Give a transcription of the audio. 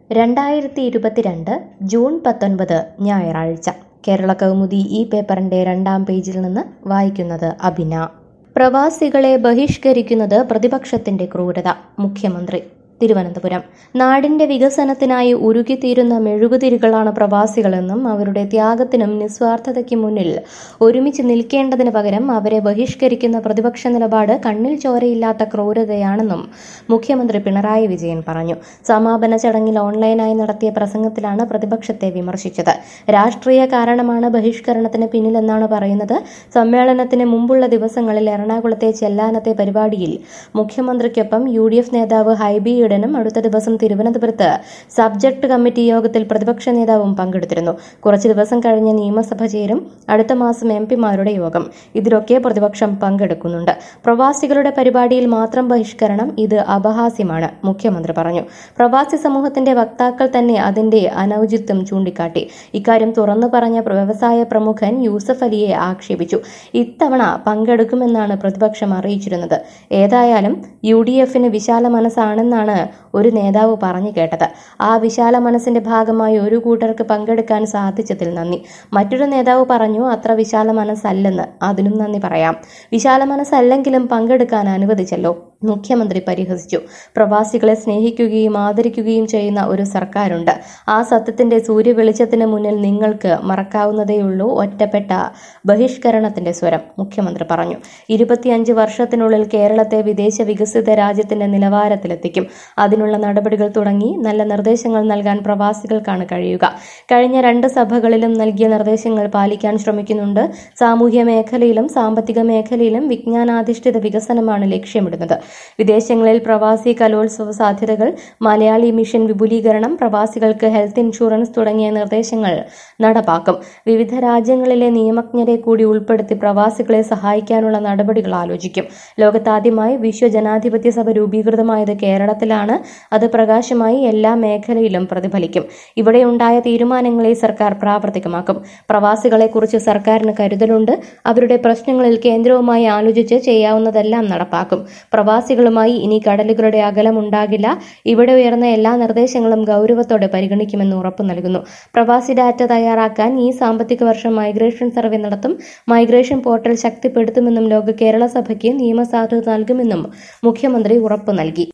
രണ്ടായിരത്തി ഇരുപത്തിരണ്ട് ജൂൺ പത്തൊൻപത് ഞായറാഴ്ച കേരള കൗമുദി ഈ പേപ്പറിന്റെ രണ്ടാം പേജിൽ നിന്ന് വായിക്കുന്നത് അഭിന പ്രവാസികളെ ബഹിഷ്കരിക്കുന്നത് പ്രതിപക്ഷത്തിന്റെ ക്രൂരത മുഖ്യമന്ത്രി തിരുവനന്തപുരം നാടിന്റെ വികസനത്തിനായി ഉരുകിത്തീരുന്ന മെഴുകുതിരികളാണ് പ്രവാസികളെന്നും അവരുടെ ത്യാഗത്തിനും നിസ്വാർത്ഥതയ്ക്കും മുന്നിൽ ഒരുമിച്ച് നിൽക്കേണ്ടതിന് പകരം അവരെ ബഹിഷ്കരിക്കുന്ന പ്രതിപക്ഷ നിലപാട് കണ്ണിൽ ചോരയില്ലാത്ത ക്രൂരതയാണെന്നും മുഖ്യമന്ത്രി പിണറായി വിജയൻ പറഞ്ഞു സമാപന ചടങ്ങിൽ ഓൺലൈനായി നടത്തിയ പ്രസംഗത്തിലാണ് പ്രതിപക്ഷത്തെ വിമർശിച്ചത് രാഷ്ട്രീയ കാരണമാണ് ബഹിഷ്കരണത്തിന് പിന്നിലെന്നാണ് പറയുന്നത് സമ്മേളനത്തിന് മുമ്പുള്ള ദിവസങ്ങളിൽ എറണാകുളത്തെ ചെല്ലാനത്തെ പരിപാടിയിൽ മുഖ്യമന്ത്രിക്കൊപ്പം യു ഡി എഫ് നേതാവ് ഹൈബി ഈഡനും അടുത്ത ദിവസം തിരുവനന്തപുരത്ത് സബ്ജക്ട് കമ്മിറ്റി യോഗത്തിൽ പ്രതിപക്ഷ നേതാവും പങ്കെടുത്തിരുന്നു കുറച്ചു ദിവസം കഴിഞ്ഞ് നിയമസഭ ചേരും അടുത്ത മാസം എം പിമാരുടെ യോഗം ഇതിലൊക്കെ പ്രതിപക്ഷം പങ്കെടുക്കുന്നുണ്ട് പ്രവാസികളുടെ പരിപാടിയിൽ മാത്രം ബഹിഷ്കരണം ഇത് അപഹാസ്യമാണ് മുഖ്യമന്ത്രി പറഞ്ഞു പ്രവാസി സമൂഹത്തിന്റെ വക്താക്കൾ തന്നെ അതിന്റെ അനൌചിത്വം ചൂണ്ടിക്കാട്ടി ഇക്കാര്യം തുറന്നു പറഞ്ഞ വ്യവസായ പ്രമുഖൻ യൂസഫ് അലിയെ ആക്ഷേപിച്ചു ഇത്തവണ പങ്കെടുക്കുമെന്നാണ് പ്രതിപക്ഷം അറിയിച്ചിരുന്നത് ഏതായാലും യു ഡി എഫിന് വിശാല മനസ്സാണെന്നാണ് ഒരു നേതാവ് പറഞ്ഞു കേട്ടത് ആ വിശാല മനസ്സിന്റെ ഭാഗമായി ഒരു കൂട്ടർക്ക് പങ്കെടുക്കാൻ സാധിച്ചതിൽ നന്ദി മറ്റൊരു നേതാവ് പറഞ്ഞു അത്ര വിശാല മനസ്സല്ലെന്ന് അതിനും നന്ദി പറയാം വിശാല മനസ്സല്ലെങ്കിലും പങ്കെടുക്കാൻ അനുവദിച്ചല്ലോ മുഖ്യമന്ത്രി പരിഹസിച്ചു പ്രവാസികളെ സ്നേഹിക്കുകയും ആദരിക്കുകയും ചെയ്യുന്ന ഒരു സർക്കാരുണ്ട് ആ സത്യത്തിന്റെ സൂര്യവെളിച്ചത്തിന് മുന്നിൽ നിങ്ങൾക്ക് മറക്കാവുന്നതേയുള്ളൂ ഒറ്റപ്പെട്ട ബഹിഷ്കരണത്തിന്റെ സ്വരം മുഖ്യമന്ത്രി പറഞ്ഞു ഇരുപത്തിയഞ്ച് വർഷത്തിനുള്ളിൽ കേരളത്തെ വിദേശ വികസിത രാജ്യത്തിന്റെ നിലവാരത്തിലെത്തിക്കും അതിനുള്ള നടപടികൾ തുടങ്ങി നല്ല നിർദ്ദേശങ്ങൾ നൽകാൻ പ്രവാസികൾക്കാണ് കഴിയുക കഴിഞ്ഞ രണ്ട് സഭകളിലും നൽകിയ നിർദ്ദേശങ്ങൾ പാലിക്കാൻ ശ്രമിക്കുന്നുണ്ട് സാമൂഹ്യ മേഖലയിലും സാമ്പത്തിക മേഖലയിലും വിജ്ഞാനാധിഷ്ഠിത വികസനമാണ് ലക്ഷ്യമിടുന്നത് വിദേശങ്ങളിൽ പ്രവാസി കലോത്സവ സാധ്യതകൾ മലയാളി മിഷൻ വിപുലീകരണം പ്രവാസികൾക്ക് ഹെൽത്ത് ഇൻഷുറൻസ് തുടങ്ങിയ നിർദ്ദേശങ്ങൾ നടപ്പാക്കും വിവിധ രാജ്യങ്ങളിലെ നിയമജ്ഞരെ കൂടി ഉൾപ്പെടുത്തി പ്രവാസികളെ സഹായിക്കാനുള്ള നടപടികൾ ആലോചിക്കും ലോകത്താദ്യമായി വിശ്വ ജനാധിപത്യ സഭ രൂപീകൃതമായത് കേരളത്തിലാണ് അത് പ്രകാശമായി എല്ലാ മേഖലയിലും പ്രതിഫലിക്കും ഇവിടെ ഉണ്ടായ തീരുമാനങ്ങളെ സർക്കാർ പ്രാവർത്തികമാക്കും പ്രവാസികളെക്കുറിച്ച് സർക്കാരിന് കരുതലുണ്ട് അവരുടെ പ്രശ്നങ്ങളിൽ കേന്ദ്രവുമായി ആലോചിച്ച് ചെയ്യാവുന്നതെല്ലാം നടപ്പാക്കും പ്രവാസികളുമായി ഇനി കടലുകളുടെ അകലമുണ്ടാകില്ല ഇവിടെ ഉയർന്ന എല്ലാ നിർദ്ദേശങ്ങളും ഗൗരവത്തോടെ പരിഗണിക്കുമെന്ന് ഉറപ്പു നൽകുന്നു പ്രവാസി ഡാറ്റ തയ്യാറാക്കാൻ ഈ സാമ്പത്തിക വർഷം മൈഗ്രേഷൻ സർവേ നടത്തും മൈഗ്രേഷൻ പോർട്ടൽ ശക്തിപ്പെടുത്തുമെന്നും ലോക കേരള സഭയ്ക്ക് നിയമസാധുത നൽകുമെന്നും മുഖ്യമന്ത്രി ഉറപ്പു നൽകി